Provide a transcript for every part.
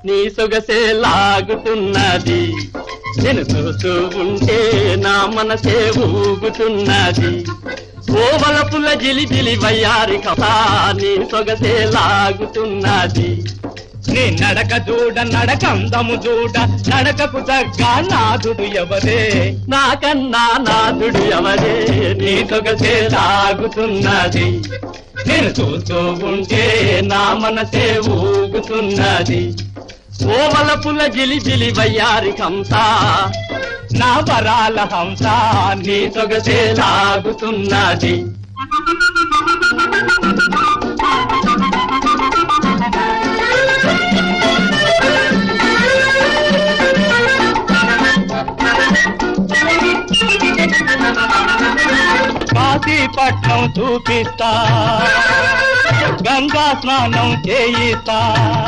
నీ సొగసే లాగుతున్నది నేను చూస్తూ ఉంటే నా మనసే ఊగుతున్నది ఓవలపుల జిలిబిలి వయ్యారి కథ నీ సొగసే లాగుతున్నది నీ నడక చూడ నడకందము చూడ నడకకు తగ్గ నాదుడు ఎవరే నాకన్నా నాదుడు ఎవరే నీ సొగసే లాగుతున్నది నేను చూస్తూ ఉంటే నా మనసే ఊగుతున్నది ఓవలపుల జిలిబిలి వయ్యారి కంస నా వరాల హంస నీ సొగసే లాగుతున్నది కాశీపట్నం చూపిస్తా గంగా స్నానం చేయిస్తా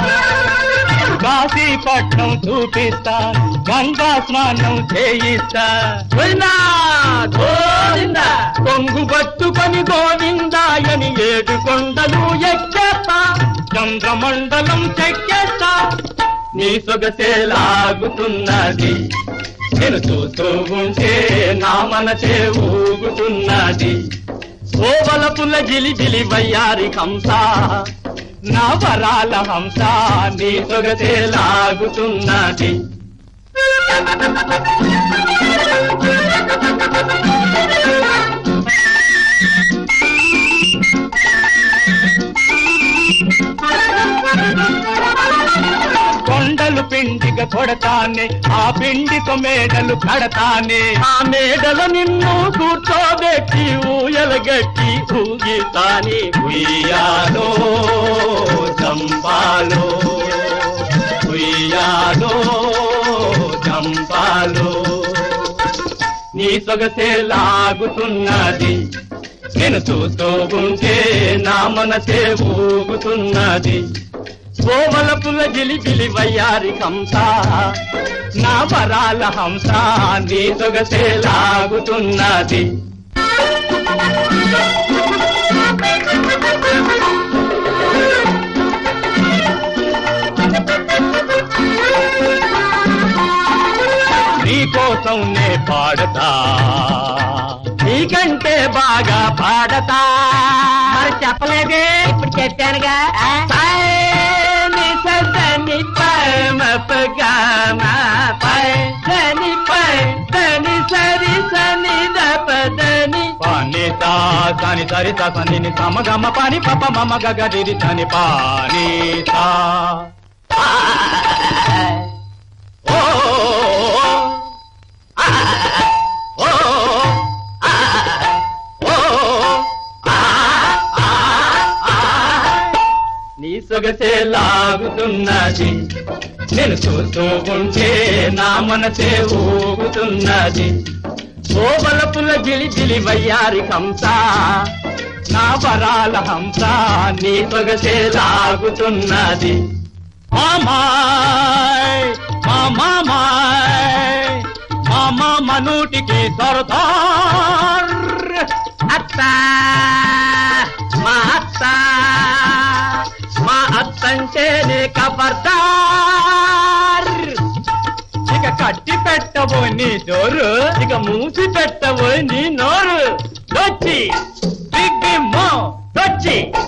కాశీపట్నం చూపిస్తా గంగా స్నానం చేయిస్తా గోవిందా, గోవిందా, కొంగు పట్టుకొని గోవిందాయని ఏడు కొండలు ఎక్కేస్తా చంద్రమండలం చెక్కేస్తా నీ సొగసే లాగుతున్నది నేను చూస్తూ ఉంటే నా మనసే ఊగుతున్నది ఓవలపుల జిలిబిలి వయ్యారి కంస నా వరాల హంస నీ సొగసే లాగుతున్నది కొండలు పిండిగా కొడతానే ఆ పిండితో మేడలు కడతానే ఆ మేడల నిన్ను కూర్చోబెట్టి ఊయలగట్టి ఊగితాని ఉయ్యాలో చంపాలో ఉయ్యాలో చంపాలో నీ సొగసే లాగుతున్నది నేను చూస్తూ ఉంటే నా మనసే ఊగుతున్నది కోవలపుల జిలిబిలి వయ్యారి కంస నా వరాల హంస నీ సొగసే లాగుతున్నది నీ కోసం నే పాడతా నీకంటే బాగా పాడతా మరి చెప్పలేదే ఇప్పుడు చెప్పానుగా ఆ? పైని సదని పమపగామ పైని పైని సరి సని దపదని పానీతా సని సరిత సని సమగమ పాని పప మమ గగరి సని పానీతా ఓ ఆ ఓ ఆ ఓ ఆ నీ సొగసే లాగుతున్నది నేను చూస్తూ ఉంటే నా మనసే ఊగుతున్నది ఓబలపుల గిలి గిలి వయ్యారి కంస నా వరాల హంస నీ సొగసే లాగుతున్నది మామాయ్ మామాయ్ మామా మనూటికి సరదార్ అత్త మా అత్త మా అత్తంటేనే కబర్దార్ ఇక కట్టి పెట్టబో నీ జోరు ఇక మూసి పెట్టబోయి నీ నోరు దొచ్చి బిగ్గి మో దొచ్చి